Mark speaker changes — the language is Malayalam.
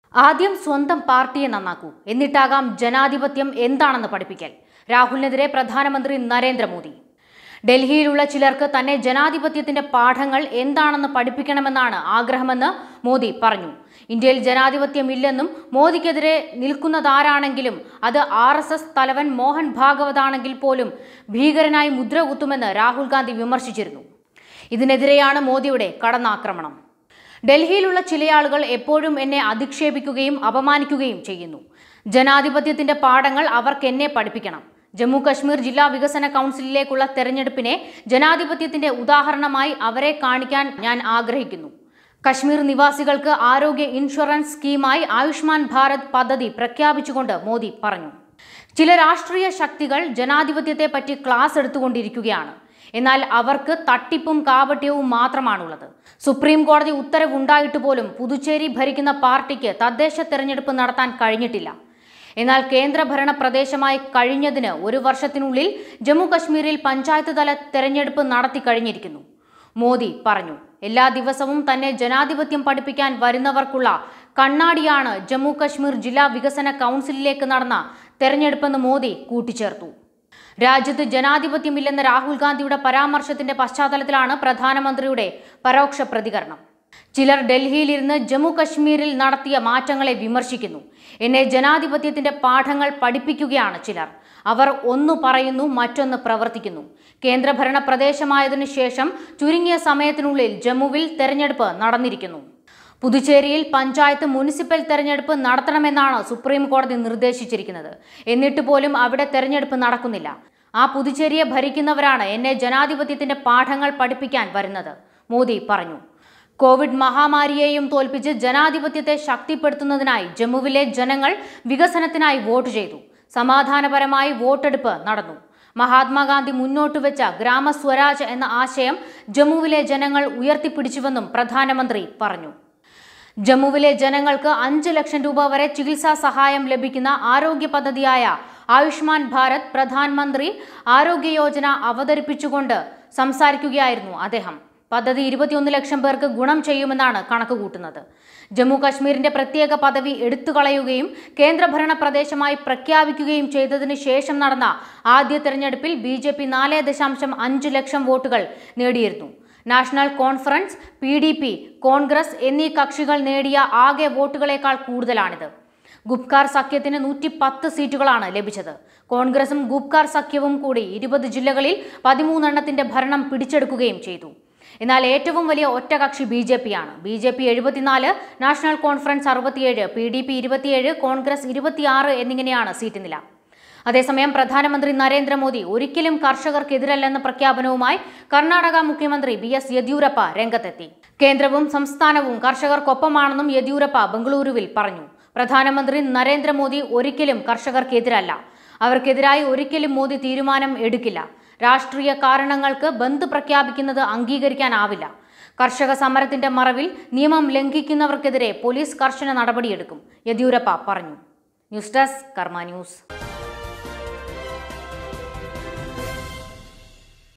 Speaker 1: ആദ്യം സ്വന്തം പാർട്ടിയെ നന്നാക്കൂ എന്നിട്ടാകാം ജനാധിപത്യം എന്താണെന്ന് പഠിപ്പിക്കൽ രാഹുലിനെതിരെ പ്രധാനമന്ത്രി നരേന്ദ്രമോദി ഡൽഹിയിലുള്ള ചിലർക്ക് തന്നെ ജനാധിപത്യത്തിന്റെ പാഠങ്ങൾ എന്താണെന്ന് പഠിപ്പിക്കണമെന്നാണ് ആഗ്രഹമെന്ന് മോദി പറഞ്ഞു ഇന്ത്യയിൽ ജനാധിപത്യമില്ലെന്നും മോദിക്കെതിരെ നിൽക്കുന്നതാരാണെങ്കിലും അത് ആർ എസ് എസ് തലവൻ മോഹൻ ഭാഗവതാണെങ്കിൽ പോലും ഭീകരനായി മുദ്ര കുത്തുമെന്ന് രാഹുൽ ഗാന്ധി വിമർശിച്ചിരുന്നു ഇതിനെതിരെയാണ് മോദിയുടെ കടന്നാക്രമണം ഡൽഹിയിലുള്ള ചിലയാളുകൾ എപ്പോഴും എന്നെ അധിക്ഷേപിക്കുകയും അപമാനിക്കുകയും ചെയ്യുന്നു ജനാധിപത്യത്തിന്റെ പാഠങ്ങൾ അവർക്ക് എന്നെ പഠിപ്പിക്കണം ജമ്മു കശ്മീർ ജില്ലാ വികസന കൗൺസിലിലേക്കുള്ള തെരഞ്ഞെടുപ്പിനെ ജനാധിപത്യത്തിന്റെ ഉദാഹരണമായി അവരെ കാണിക്കാൻ ഞാൻ ആഗ്രഹിക്കുന്നു കശ്മീർ നിവാസികൾക്ക് ആരോഗ്യ ഇൻഷുറൻസ് സ്കീമായി ആയുഷ്മാൻ ഭാരത് പദ്ധതി പ്രഖ്യാപിച്ചുകൊണ്ട് മോദി പറഞ്ഞു ചില രാഷ്ട്രീയ ശക്തികൾ ജനാധിപത്യത്തെ പറ്റി ക്ലാസ് എടുത്തുകൊണ്ടിരിക്കുകയാണ് എന്നാൽ അവർക്ക് തട്ടിപ്പും കാപട്യവും മാത്രമാണുള്ളത് സുപ്രീം കോടതി ഉത്തരവുണ്ടായിട്ട് പോലും പുതുച്ചേരി ഭരിക്കുന്ന പാർട്ടിക്ക് തദ്ദേശ തെരഞ്ഞെടുപ്പ് നടത്താൻ കഴിഞ്ഞിട്ടില്ല എന്നാൽ കേന്ദ്രഭരണ പ്രദേശമായി കഴിഞ്ഞതിന് ഒരു വർഷത്തിനുള്ളിൽ ജമ്മു കശ്മീരിൽ പഞ്ചായത്ത് തല തെരഞ്ഞെടുപ്പ് നടത്തി കഴിഞ്ഞിരിക്കുന്നു മോദി പറഞ്ഞു എല്ലാ ദിവസവും തന്നെ ജനാധിപത്യം പഠിപ്പിക്കാൻ വരുന്നവർക്കുള്ള കണ്ണാടിയാണ് ജമ്മു കശ്മീർ ജില്ലാ വികസന കൗൺസിലിലേക്ക് നടന്ന തെരഞ്ഞെടുപ്പെന്ന് മോദി കൂട്ടിച്ചേർത്തു രാജ്യത്ത് ജനാധിപത്യമില്ലെന്ന രാഹുൽ ഗാന്ധിയുടെ പരാമർശത്തിന്റെ പശ്ചാത്തലത്തിലാണ് പ്രധാനമന്ത്രിയുടെ പരോക്ഷ പ്രതികരണം ചിലർ ഡൽഹിയിലിരുന്ന് ജമ്മു കശ്മീരിൽ നടത്തിയ മാറ്റങ്ങളെ വിമർശിക്കുന്നു എന്നെ ജനാധിപത്യത്തിന്റെ പാഠങ്ങൾ പഠിപ്പിക്കുകയാണ് ചിലർ അവർ ഒന്നു പറയുന്നു മറ്റൊന്ന് പ്രവർത്തിക്കുന്നു കേന്ദ്രഭരണ പ്രദേശമായതിനു ശേഷം ചുരുങ്ങിയ സമയത്തിനുള്ളിൽ ജമ്മുവിൽ തെരഞ്ഞെടുപ്പ് നടന്നിരിക്കുന്നു പുതുച്ചേരിയിൽ പഞ്ചായത്ത് മുനിസിപ്പൽ തെരഞ്ഞെടുപ്പ് നടത്തണമെന്നാണ് സുപ്രീം കോടതി നിർദ്ദേശിച്ചിരിക്കുന്നത് എന്നിട്ട് പോലും അവിടെ തെരഞ്ഞെടുപ്പ് നടക്കുന്നില്ല ആ പുതുച്ചേരിയെ ഭരിക്കുന്നവരാണ് എന്നെ ജനാധിപത്യത്തിന്റെ പാഠങ്ങൾ പഠിപ്പിക്കാൻ വരുന്നത് മോദി പറഞ്ഞു കോവിഡ് മഹാമാരിയെയും തോൽപ്പിച്ച് ജനാധിപത്യത്തെ ശക്തിപ്പെടുത്തുന്നതിനായി ജമ്മുവിലെ ജനങ്ങൾ വികസനത്തിനായി വോട്ട് ചെയ്തു സമാധാനപരമായി വോട്ടെടുപ്പ് നടന്നു മഹാത്മാഗാന്ധി മുന്നോട്ട് വെച്ച ഗ്രാമസ്വരാജ് എന്ന ആശയം ജമ്മുവിലെ ജനങ്ങൾ ഉയർത്തിപ്പിടിച്ചുവെന്നും പ്രധാനമന്ത്രി പറഞ്ഞു ജമ്മുവിലെ ജനങ്ങൾക്ക് അഞ്ച് ലക്ഷം രൂപ വരെ ചികിത്സാ സഹായം ലഭിക്കുന്ന ആരോഗ്യ പദ്ധതിയായ ആയുഷ്മാൻ ഭാരത് പ്രധാനമന്ത്രി ആരോഗ്യ യോജന അവതരിപ്പിച്ചുകൊണ്ട് സംസാരിക്കുകയായിരുന്നു അദ്ദേഹം പദ്ധതി ഇരുപത്തിയൊന്ന് ലക്ഷം പേർക്ക് ഗുണം ചെയ്യുമെന്നാണ് കണക്കുകൂട്ടുന്നത് ജമ്മു കശ്മീരിന്റെ പ്രത്യേക പദവി എടുത്തുകളയുകയും കേന്ദ്രഭരണ പ്രദേശമായി പ്രഖ്യാപിക്കുകയും ചെയ്തതിനു ശേഷം നടന്ന ആദ്യ തെരഞ്ഞെടുപ്പിൽ ബി ജെ പി നാല് ദശാംശം അഞ്ച് ലക്ഷം വോട്ടുകൾ നേടിയിരുന്നു national conference P D P Congress എന്നീ കക്ഷികൾ നേടിയ ആകെ വോട്ടുകളേക്കാൾ കൂടുതലാണിത് ഗുപ്കാർ സഖ്യത്തിന് നൂറ്റി പത്ത് സീറ്റുകളാണ് ലഭിച്ചത് കോൺഗ്രസും ഗുപ്കാർ സഖ്യവും കൂടി ഇരുപത് ജില്ലകളിൽ പതിമൂന്നെണ്ണത്തിന്റെ ഭരണം പിടിച്ചെടുക്കുകയും ചെയ്തു എന്നാൽ ഏറ്റവും വലിയ ഒറ്റകക്ഷി ബി ജെ പി ആണ് ബി ജെ പി എഴുപത്തിനാല് നാഷണൽ കോൺഫറൻസ് അറുപത്തിയേഴ് പി ഡി പി ഇരുപത്തിയേഴ് കോൺഗ്രസ് ഇരുപത്തിയാറ് എന്നിങ്ങനെയാണ് സീറ്റ് നില അതേസമയം പ്രധാനമന്ത്രി നരേന്ദ്രമോദി ഒരിക്കലും കർഷകർക്കെതിരല്ലെന്ന പ്രഖ്യാപനവുമായി കർണാടക മുഖ്യമന്ത്രി ബി എസ് യെദ്യൂരപ്പ രംഗത്തെത്തി കേന്ദ്രവും സംസ്ഥാനവും കർഷകർക്കൊപ്പമാണെന്നും യെദ്യൂരപ്പ ബംഗളൂരുവിൽ പറഞ്ഞു പ്രധാനമന്ത്രി നരേന്ദ്രമോദി ഒരിക്കലും കർഷകർക്കെതിരല്ല അവർക്കെതിരായി ഒരിക്കലും മോദി തീരുമാനം എടുക്കില്ല രാഷ്ട്രീയ കാരണങ്ങൾക്ക് ബന്ദ് പ്രഖ്യാപിക്കുന്നത് അംഗീകരിക്കാനാവില്ല കർഷക സമരത്തിന്റെ മറവിൽ നിയമം ലംഘിക്കുന്നവർക്കെതിരെ പോലീസ് കർശന നടപടിയെടുക്കും യെദ്യൂരപ്പ പറഞ്ഞു ന്യൂസ് ഡെസ്ക് കർമ്മ ന്യൂസ്